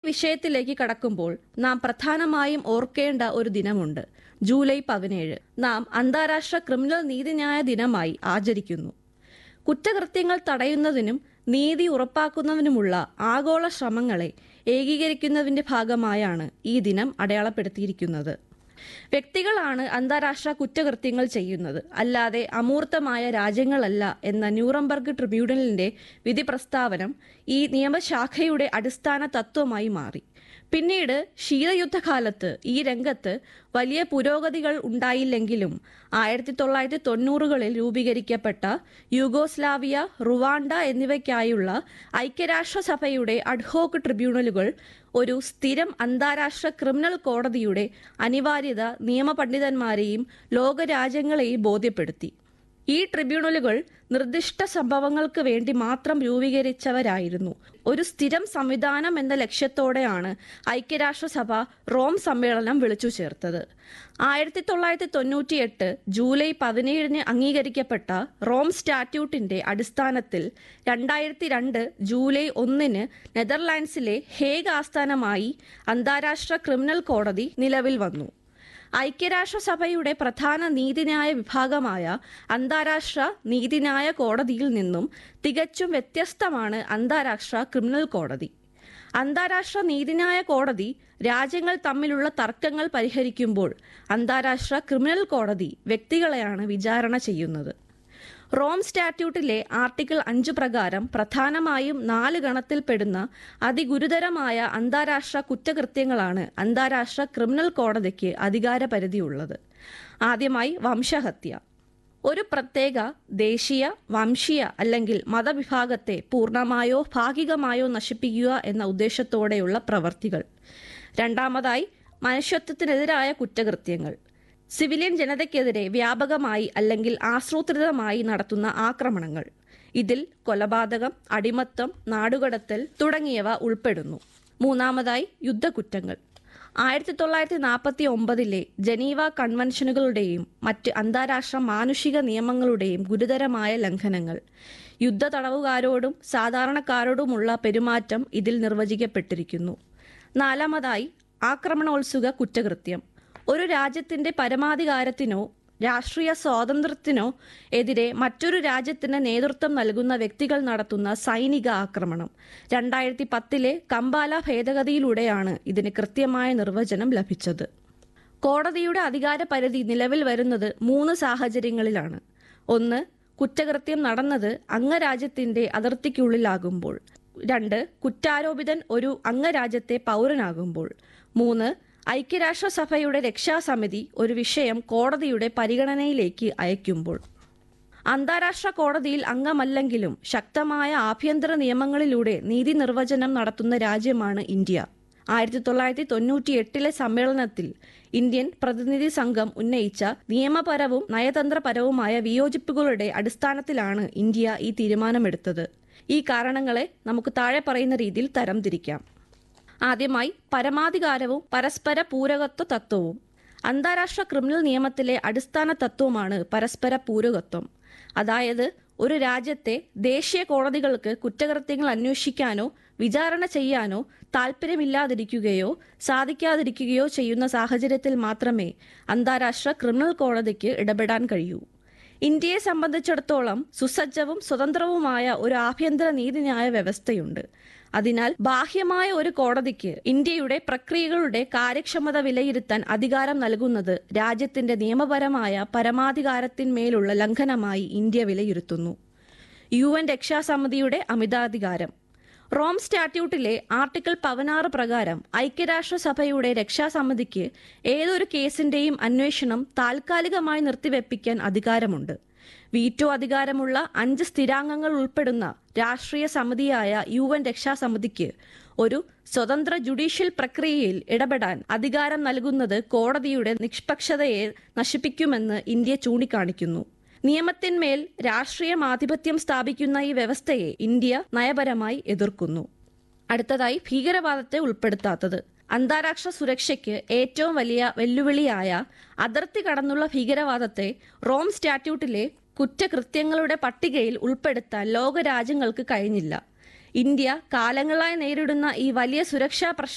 വിഷയത്തിലേക്ക് കടക്കുമ്പോൾ നാം പ്രധാനമായും ഓർക്കേണ്ട ഒരു ദിനമുണ്ട് ജൂലൈ പതിനേഴ് നാം അന്താരാഷ്ട്ര ക്രിമിനൽ നീതിന്യായ ദിനമായി ആചരിക്കുന്നു കുറ്റകൃത്യങ്ങൾ തടയുന്നതിനും നീതി ഉറപ്പാക്കുന്നതിനുമുള്ള ആഗോള ശ്രമങ്ങളെ ഏകീകരിക്കുന്നതിന്റെ ഭാഗമായാണ് ഈ ദിനം അടയാളപ്പെടുത്തിയിരിക്കുന്നത് വ്യക്തികളാണ് അന്താരാഷ്ട്ര കുറ്റകൃത്യങ്ങൾ ചെയ്യുന്നത് അല്ലാതെ അമൂർത്തമായ രാജ്യങ്ങളല്ല എന്ന ന്യൂറംബർഗ് ട്രിബ്യൂണലിന്റെ വിധി പ്രസ്താവനം ഈ നിയമശാഖയുടെ അടിസ്ഥാന തത്വമായി മാറി പിന്നീട് ശീതയുദ്ധകാലത്ത് ഈ രംഗത്ത് വലിയ പുരോഗതികൾ ഉണ്ടായില്ലെങ്കിലും ആയിരത്തി തൊള്ളായിരത്തി തൊണ്ണൂറുകളിൽ രൂപീകരിക്കപ്പെട്ട യുഗോസ്ലാവിയ റുവാണ്ട എന്നിവയ്ക്കായുള്ള ഐക്യരാഷ്ട്രസഭയുടെ അഡ്ഹോക്ക് ട്രിബ്യൂണലുകൾ ഒരു സ്ഥിരം അന്താരാഷ്ട്ര ക്രിമിനൽ കോടതിയുടെ അനിവാര്യത നിയമപണ്ഡിതന്മാരെയും ലോകരാജ്യങ്ങളെയും ബോധ്യപ്പെടുത്തി ഈ ട്രിബ്യൂണലുകൾ നിർദ്ദിഷ്ട സംഭവങ്ങൾക്ക് വേണ്ടി മാത്രം രൂപീകരിച്ചവരായിരുന്നു ഒരു സ്ഥിരം സംവിധാനം എന്ന ലക്ഷ്യത്തോടെയാണ് ഐക്യരാഷ്ട്രസഭ റോം സമ്മേളനം വിളിച്ചു ചേർത്തത് ആയിരത്തി തൊള്ളായിരത്തി തൊണ്ണൂറ്റി എട്ട് ജൂലൈ പതിനേഴിന് അംഗീകരിക്കപ്പെട്ട റോം സ്റ്റാറ്റ്യൂട്ടിന്റെ അടിസ്ഥാനത്തിൽ രണ്ടായിരത്തി രണ്ട് ജൂലൈ ഒന്നിന് നെതർലാൻഡ്സിലെ ഹേഗ് ആസ്ഥാനമായി അന്താരാഷ്ട്ര ക്രിമിനൽ കോടതി നിലവിൽ വന്നു ഐക്യരാഷ്ട്രസഭയുടെ പ്രധാന നീതിന്യായ വിഭാഗമായ അന്താരാഷ്ട്ര നീതിന്യായ കോടതിയിൽ നിന്നും തികച്ചും വ്യത്യസ്തമാണ് അന്താരാഷ്ട്ര ക്രിമിനൽ കോടതി അന്താരാഷ്ട്ര നീതിന്യായ കോടതി രാജ്യങ്ങൾ തമ്മിലുള്ള തർക്കങ്ങൾ പരിഹരിക്കുമ്പോൾ അന്താരാഷ്ട്ര ക്രിമിനൽ കോടതി വ്യക്തികളെയാണ് വിചാരണ ചെയ്യുന്നത് റോം സ്റ്റാറ്റ്യൂട്ടിലെ ആർട്ടിക്കിൾ അഞ്ച് പ്രകാരം പ്രധാനമായും നാല് ഗണത്തിൽപ്പെടുന്ന അതിഗുരുതരമായ അന്താരാഷ്ട്ര കുറ്റകൃത്യങ്ങളാണ് അന്താരാഷ്ട്ര ക്രിമിനൽ കോടതിക്ക് അധികാരപരിധിയുള്ളത് ആദ്യമായി വംശഹത്യ ഒരു പ്രത്യേക ദേശീയ വംശീയ അല്ലെങ്കിൽ മതവിഭാഗത്തെ പൂർണ്ണമായോ ഭാഗികമായോ നശിപ്പിക്കുക എന്ന ഉദ്ദേശത്തോടെയുള്ള പ്രവർത്തികൾ രണ്ടാമതായി മനുഷ്യത്വത്തിനെതിരായ കുറ്റകൃത്യങ്ങൾ സിവിലിയൻ ജനതയ്ക്കെതിരെ വ്യാപകമായി അല്ലെങ്കിൽ ആസൂത്രിതമായി നടത്തുന്ന ആക്രമണങ്ങൾ ഇതിൽ കൊലപാതകം അടിമത്തം നാടുകടത്തൽ തുടങ്ങിയവ ഉൾപ്പെടുന്നു മൂന്നാമതായി യുദ്ധക്കുറ്റങ്ങൾ ആയിരത്തി തൊള്ളായിരത്തി നാൽപ്പത്തി ഒമ്പതിലെ ജനീവ കൺവെൻഷനുകളുടെയും മറ്റ് അന്താരാഷ്ട്ര മാനുഷിക നിയമങ്ങളുടെയും ഗുരുതരമായ ലംഘനങ്ങൾ യുദ്ധ തടവുകാരോടും സാധാരണക്കാരോടുമുള്ള പെരുമാറ്റം ഇതിൽ നിർവചിക്കപ്പെട്ടിരിക്കുന്നു നാലാമതായി ആക്രമണോത്സുക കുറ്റകൃത്യം ഒരു രാജ്യത്തിന്റെ പരമാധികാരത്തിനോ രാഷ്ട്രീയ സ്വാതന്ത്ര്യത്തിനോ എതിരെ മറ്റൊരു രാജ്യത്തിന് നേതൃത്വം നൽകുന്ന വ്യക്തികൾ നടത്തുന്ന സൈനിക ആക്രമണം രണ്ടായിരത്തി പത്തിലെ കമ്പാല ഭേദഗതിയിലൂടെയാണ് ഇതിന് കൃത്യമായ നിർവചനം ലഭിച്ചത് കോടതിയുടെ അധികാര പരിധി നിലവിൽ വരുന്നത് മൂന്ന് സാഹചര്യങ്ങളിലാണ് ഒന്ന് കുറ്റകൃത്യം നടന്നത് അംഗരാജ്യത്തിന്റെ അതിർത്തിക്കുള്ളിലാകുമ്പോൾ രണ്ട് കുറ്റാരോപിതൻ ഒരു അംഗരാജ്യത്തെ പൗരനാകുമ്പോൾ മൂന്ന് ഐക്യരാഷ്ട്രസഭയുടെ രക്ഷാസമിതി ഒരു വിഷയം കോടതിയുടെ പരിഗണനയിലേക്ക് അയക്കുമ്പോൾ അന്താരാഷ്ട്ര കോടതിയിൽ അംഗമല്ലെങ്കിലും ശക്തമായ ആഭ്യന്തര നിയമങ്ങളിലൂടെ നീതി നിർവചനം നടത്തുന്ന രാജ്യമാണ് ഇന്ത്യ ആയിരത്തി തൊള്ളായിരത്തി തൊണ്ണൂറ്റി എട്ടിലെ സമ്മേളനത്തിൽ ഇന്ത്യൻ പ്രതിനിധി സംഘം ഉന്നയിച്ച നിയമപരവും നയതന്ത്രപരവുമായ വിയോജിപ്പുകളുടെ അടിസ്ഥാനത്തിലാണ് ഇന്ത്യ ഈ തീരുമാനമെടുത്തത് ഈ കാരണങ്ങളെ നമുക്ക് താഴെ പറയുന്ന രീതിയിൽ തരംതിരിക്കാം ആദ്യമായി പരമാധികാരവും പരസ്പര പൂരകത്വ തത്വവും അന്താരാഷ്ട്ര ക്രിമിനൽ നിയമത്തിലെ അടിസ്ഥാന തത്വമാണ് പരസ്പര പൂരകത്വം അതായത് ഒരു രാജ്യത്തെ ദേശീയ കോടതികൾക്ക് കുറ്റകൃത്യങ്ങൾ അന്വേഷിക്കാനോ വിചാരണ ചെയ്യാനോ താൽപ്പര്യമില്ലാതിരിക്കുകയോ സാധിക്കാതിരിക്കുകയോ ചെയ്യുന്ന സാഹചര്യത്തിൽ മാത്രമേ അന്താരാഷ്ട്ര ക്രിമിനൽ കോടതിക്ക് ഇടപെടാൻ കഴിയൂ ഇന്ത്യയെ സംബന്ധിച്ചിടത്തോളം സുസജ്ജവും സ്വതന്ത്രവുമായ ഒരു ആഭ്യന്തര നീതിന്യായ വ്യവസ്ഥയുണ്ട് അതിനാൽ ബാഹ്യമായ ഒരു കോടതിക്ക് ഇന്ത്യയുടെ പ്രക്രിയകളുടെ കാര്യക്ഷമത വിലയിരുത്താൻ അധികാരം നൽകുന്നത് രാജ്യത്തിന്റെ നിയമപരമായ പരമാധികാരത്തിന്മേലുള്ള ലംഘനമായി ഇന്ത്യ വിലയിരുത്തുന്നു യു എൻ രക്ഷാസമിതിയുടെ അമിതാധികാരം റോം സ്റ്റാറ്റ്യൂട്ടിലെ ആർട്ടിക്കിൾ പതിനാറ് പ്രകാരം ഐക്യരാഷ്ട്രസഭയുടെ രക്ഷാസമിതിക്ക് ഏതൊരു കേസിന്റെയും അന്വേഷണം താൽക്കാലികമായി നിർത്തിവെപ്പിക്കാൻ അധികാരമുണ്ട് വീറ്റോ അധികാരമുള്ള അഞ്ച് സ്ഥിരാംഗങ്ങൾ ഉൾപ്പെടുന്ന രാഷ്ട്രീയ സമിതിയായ യു എൻ രക്ഷാസമിതിക്ക് ഒരു സ്വതന്ത്ര ജുഡീഷ്യൽ പ്രക്രിയയിൽ ഇടപെടാൻ അധികാരം നൽകുന്നത് കോടതിയുടെ നിഷ്പക്ഷതയെ നശിപ്പിക്കുമെന്ന് ഇന്ത്യ ചൂണ്ടിക്കാണിക്കുന്നു നിയമത്തിന്മേൽ രാഷ്ട്രീയ ആധിപത്യം സ്ഥാപിക്കുന്ന ഈ വ്യവസ്ഥയെ ഇന്ത്യ നയപരമായി എതിർക്കുന്നു അടുത്തതായി ഭീകരവാദത്തെ ഉൾപ്പെടുത്താത്തത് അന്താരാഷ്ട്ര സുരക്ഷയ്ക്ക് ഏറ്റവും വലിയ വെല്ലുവിളിയായ അതിർത്തി കടന്നുള്ള ഭീകരവാദത്തെ റോം സ്റ്റാറ്റ്യൂട്ടിലെ കുറ്റകൃത്യങ്ങളുടെ പട്ടികയിൽ ഉൾപ്പെടുത്താൻ ലോകരാജ്യങ്ങൾക്ക് കഴിഞ്ഞില്ല ഇന്ത്യ കാലങ്ങളായി നേരിടുന്ന ഈ വലിയ സുരക്ഷാ പ്രശ്നം